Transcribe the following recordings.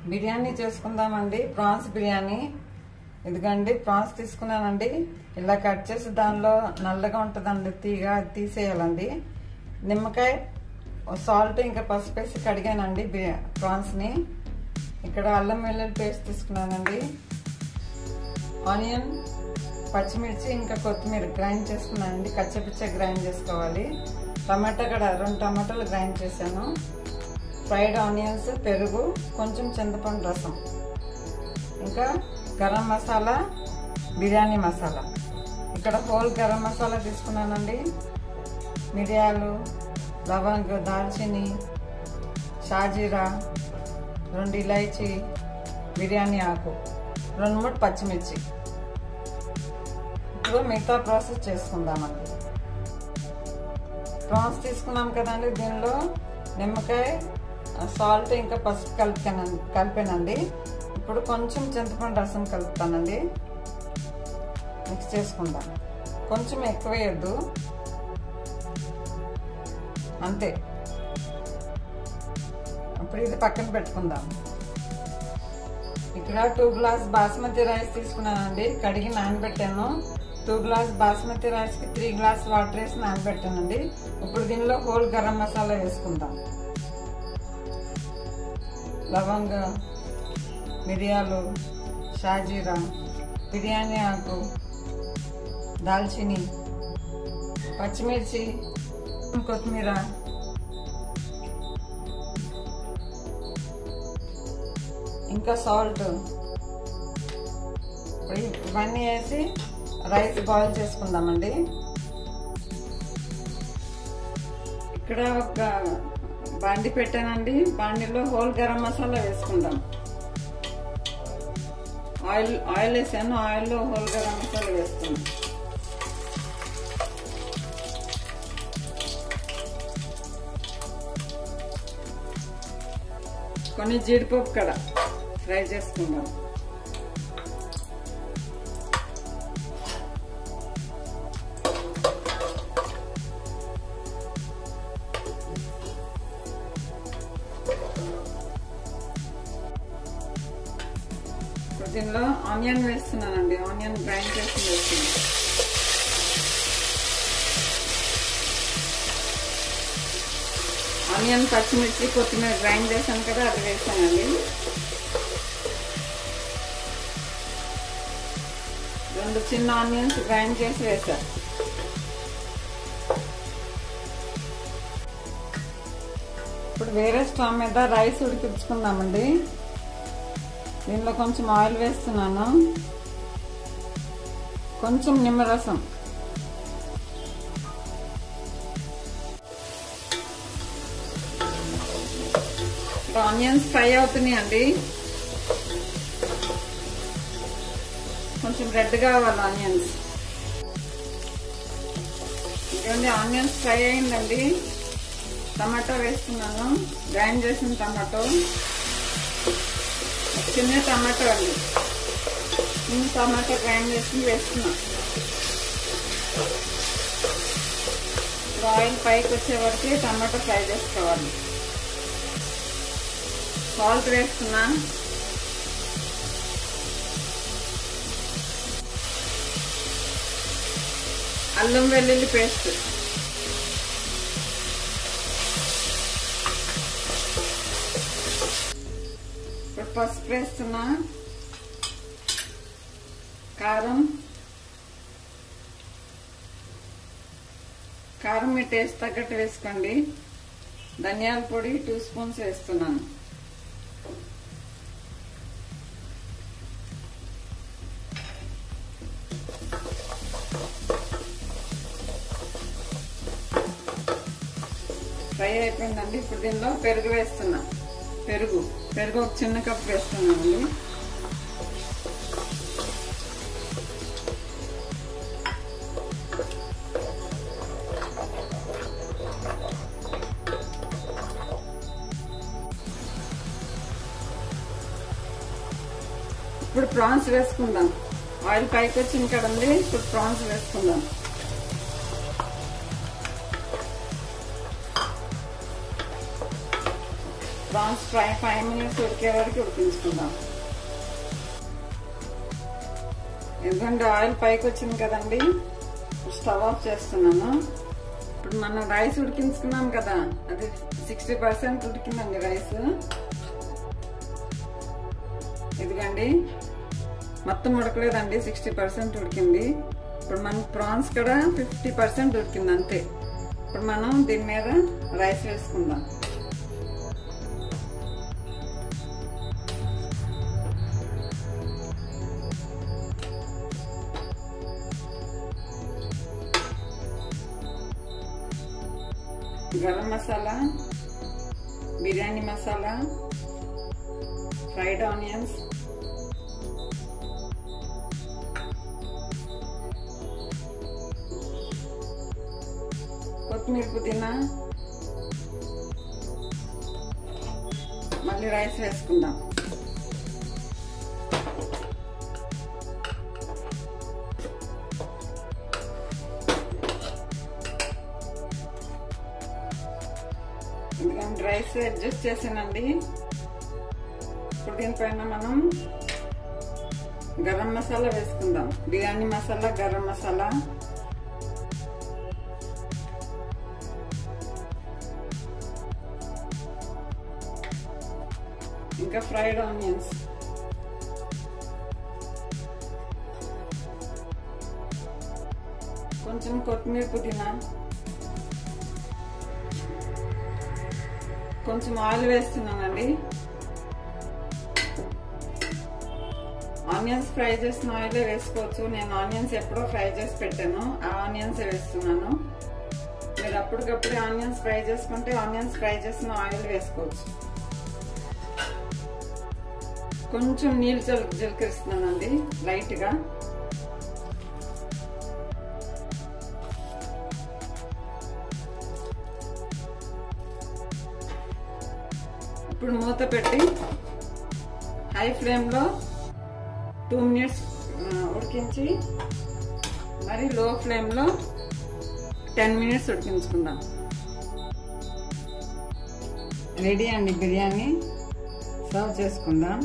బిర్యానీ చేసుకుందామండి ప్రాన్స్ బిర్యానీ ఇదిగండి ప్రాన్స్ తీసుకున్నానండి ఇలా కట్ చేసి దానిలో నల్లగా ఉంటుందండి తీగ అది తీసేయాలండి నిమ్మకాయ సాల్ట్ ఇంకా పసుపు వేసి కడిగానండి బి- ప్రాన్స్ని ఇక్కడ అల్లం వెల్లుల్లి పేస్ట్ తీసుకున్నానండి ఆనియన్ పచ్చిమిర్చి ఇంకా కొత్తిమీర గ్రైండ్ చేసుకున్నానండి కచ్చపిచ్చ గ్రైండ్ చేసుకోవాలి టమాటా కూడా రెండు టమాటాలు గ్రైండ్ చేశాను ఫ్రైడ్ ఆనియన్స్ పెరుగు కొంచెం చింతపండు రసం ఇంకా గరం మసాలా బిర్యానీ మసాలా ఇక్కడ హోల్ గరం మసాలా తీసుకున్నానండి మిరియాలు లవంగ దాల్చిని షాజీరా రెండు ఇలాచి బిర్యానీ ఆకు రెండు మూడు పచ్చిమిర్చి ఇప్పుడు మిగతా ప్రాసెస్ చేసుకుందామండి ప్రాన్స్ తీసుకున్నాం కదండి దీనిలో నిమ్మకాయ సాల్ట్ ఇంకా పసుపు కలిపానండి కలిపానండి ఇప్పుడు కొంచెం చింతపండు రసం కలుపుతానండి మిక్స్ చేసుకుందాం కొంచెం ఎక్కువ వేయద్దు అంతే ఇప్పుడు ఇది పక్కన పెట్టుకుందాం ఇక్కడ టూ గ్లాస్ బాస్మతి రైస్ తీసుకున్నానండి కడిగి నానబెట్టాను టూ గ్లాస్ బాస్మతి రైస్ కి త్రీ గ్లాస్ వాటర్ వేసి నానబెట్టానండి ఇప్పుడు దీనిలో హోల్ గరం మసాలా వేసుకుందాం లవంగ మిరియాలు షాజీరా బిర్యానీ ఆకు దాల్చిని పచ్చిమిర్చి కొత్తిమీర ఇంకా సాల్ట్ ఇవన్నీ వేసి రైస్ బాయిల్ చేసుకుందామండి ఇక్కడ ఒక బండి పెట్టానండి బండిలో హోల్ గరం మసాలా వేసుకుందాం ఆయిల్ ఆయిల్ వేసాను ఆయిల్లో హోల్ గరం మసాలా వేస్తున్నాం కొన్ని జీడిపప్పు కడ ఫ్రై చేసుకుందాం ఇప్పుడు దీనిలో ఆనియన్ వేస్తున్నానండి ఆనియన్ గ్రైండ్ చేసి వేస్తున్నాను ఆనియన్ పచ్చిమిర్చి కొత్తిమీర గ్రైండ్ చేశాను కదా అది వేసానండి రెండు చిన్న ఆనియన్స్ గ్రైండ్ చేసి వేసా ఇప్పుడు వేరే స్టవ్ మీద రైస్ ఉడికించుకుందామండి దీనిలో కొంచెం ఆయిల్ వేస్తున్నాను కొంచెం నిమ్మరసం ఆనియన్స్ ఫ్రై అవుతున్నాయండి కొంచెం రెడ్ కావాలి ఆనియన్స్ ఇంకేంటి ఆనియన్స్ ఫ్రై అయిందండి టమాటో వేస్తున్నాను గ్రైండ్ చేసిన టమాటో చిన్న టమాటో అండి చిన్న టమాటో గ్రైండ్ చేసి వేస్తున్నా ఇప్పుడు ఆయిల్ పైకి వచ్చే వరకు టమాటో ఫ్రై చేసుకోవాలి సాల్ట్ వేస్తున్నా అల్లం వెల్లుల్లి పేస్ట్ ఇప్పుడు పసుపు వేస్తున్నా కారం కారం మీ టేస్ట్ తగ్గట్టు వేసుకోండి ధనియాల పొడి టూ స్పూన్స్ వేస్తున్నాను ఫ్రై అయిపోయిందండి ఇప్పుడు దీనిలో పెరుగు వేస్తున్నా పెరుగు పెరుగు ఒక చిన్న కప్ వేస్తున్నానండి ఇప్పుడు ప్రాన్స్ వేసుకుందాం ఆయిల్ పైకి వచ్చింది కదండి ఇప్పుడు ప్రాన్స్ వేసుకుందాం ప్రాన్స్ ఫ్రై ఫైవ్ మినిట్స్ ఉడికే వరకు ఉడికించుకుందాం ఎందుకంటే ఆయిల్ పైకి వచ్చింది కదండి స్టవ్ ఆఫ్ చేస్తున్నాను ఇప్పుడు మనం రైస్ ఉడికించుకున్నాం కదా అది సిక్స్టీ పర్సెంట్ ఉడికిందండి రైస్ ఇదిగండి మొత్తం ఉడకలేదండి సిక్స్టీ పర్సెంట్ ఉడికింది ఇప్పుడు మనం ప్రాన్స్ కూడా ఫిఫ్టీ పర్సెంట్ ఉడికింది అంతే ఇప్పుడు మనం దీని మీద రైస్ వేసుకుందాం గరం మసాలా బిర్యానీ మసాలా ఫ్రైడ్ ఆనియన్స్ కొత్తిమీర పుదీనా మళ్ళీ రైస్ వేసుకుందాం ఎందుకంటే రైస్ అడ్జస్ట్ చేసానండి ఇప్పుడు దీనిపైన మనం గరం మసాలా వేసుకుందాం బిర్యానీ మసాలా గరం మసాలా ఇంకా ఫ్రైడ్ ఆనియన్స్ కొంచెం కొత్తిమీర పుదీనా కొంచెం ఆయిల్ వేస్తున్నానండి ఆనియన్స్ ఫ్రై చేసిన ఆయిలే వేసుకోవచ్చు నేను ఆనియన్స్ ఎప్పుడో ఫ్రై చేసి పెట్టాను ఆ ఆనియన్స్ వేస్తున్నాను మీరు అప్పటికప్పుడు ఆనియన్స్ ఫ్రై చేసుకుంటే ఆనియన్స్ ఫ్రై చేసిన ఆయిల్ వేసుకోవచ్చు కొంచెం నీళ్ళు జల్ జలకరిస్తున్నానండి లైట్గా ఇప్పుడు మూత పెట్టి హై ఫ్లేమ్లో టూ మినిట్స్ ఉడికించి మరి లో ఫ్లేమ్లో టెన్ మినిట్స్ ఉడికించుకుందాం రెడీ అండి బిర్యానీ సర్వ్ చేసుకుందాం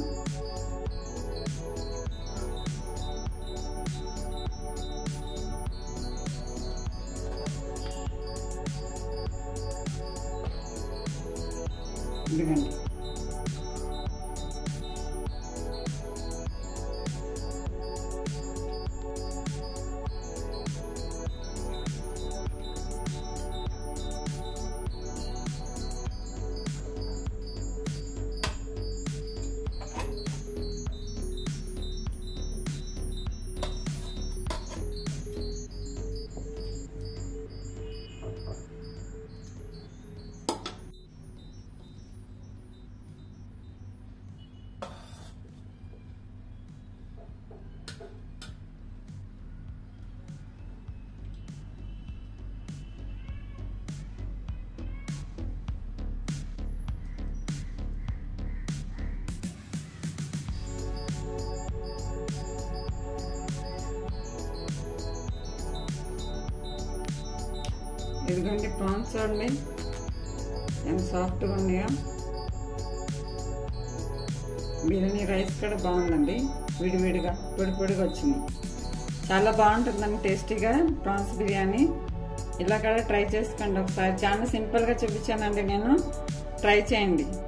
ఇదిగండి ఇదిగోండి ప్రాన్స్ చూడండి ఎంత సాఫ్ట్గా ఉన్నాయో బిర్యానీ రైస్ కూడా బాగుందండి విడివిడిగా పొడి పొడిగా వచ్చింది చాలా బాగుంటుందండి టేస్టీగా ప్రాన్స్ బిర్యానీ ఇలా కూడా ట్రై చేసుకోండి ఒకసారి చాలా సింపుల్గా చూపించానండి నేను ట్రై చేయండి